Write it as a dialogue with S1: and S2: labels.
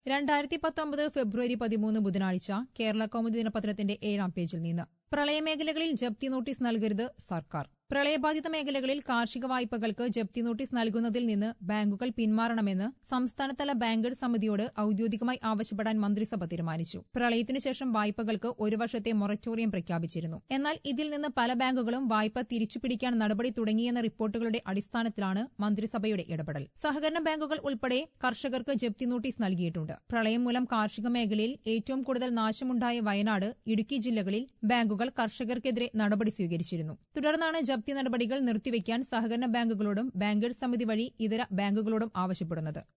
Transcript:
S1: രണ്ടായിരത്തി പത്തൊമ്പത് ഫെബ്രുവരി പതിമൂന്ന് ബുധനാഴ്ച കേരള കൗമുദി ദിനപത്രത്തിന്റെ ഏഴാം പേജിൽ നിന്ന് പ്രളയമേഖലകളിൽ ജപ്തി നോട്ടീസ് നൽകരുത് സർക്കാർ പ്രളയബാധിത മേഖലകളിൽ കാർഷിക വായ്പകൾക്ക് ജപ്തി നോട്ടീസ് നൽകുന്നതിൽ നിന്ന് ബാങ്കുകൾ പിന്മാറണമെന്ന് സംസ്ഥാനതല ബാങ്കേഴ്സ് സമിതിയോട് ഔദ്യോഗികമായി ആവശ്യപ്പെടാൻ മന്ത്രിസഭ തീരുമാനിച്ചു പ്രളയത്തിനു ശേഷം വായ്പകൾക്ക് ഒരു വർഷത്തെ മൊറട്ടോറിയം പ്രഖ്യാപിച്ചിരുന്നു എന്നാൽ ഇതിൽ നിന്ന് പല ബാങ്കുകളും വായ്പ തിരിച്ചുപിടിക്കാൻ നടപടി തുടങ്ങിയെന്ന റിപ്പോർട്ടുകളുടെ അടിസ്ഥാനത്തിലാണ് മന്ത്രിസഭയുടെ ഇടപെടൽ സഹകരണ ബാങ്കുകൾ ഉൾപ്പെടെ കർഷകർക്ക് ജപ്തി നോട്ടീസ് നൽകിയിട്ടുണ്ട് പ്രളയം മൂലം കാർഷിക മേഖലയിൽ ഏറ്റവും കൂടുതൽ നാശമുണ്ടായ വയനാട് ഇടുക്കി ജില്ലകളിൽ ബാങ്കുകൾ കർഷകർക്കെതിരെ നടപടി സ്വീകരിച്ചിരുന്നു തുടർന്നാണ് ജപ്തി നടപടികൾ നിർത്തിവെക്കാൻ സഹകരണ ബാങ്കുകളോടും ബാങ്കേഴ്സ് സമിതി വഴി ഇതര ബാങ്കുകളോടും ആവശ്യപ്പെടുന്നത്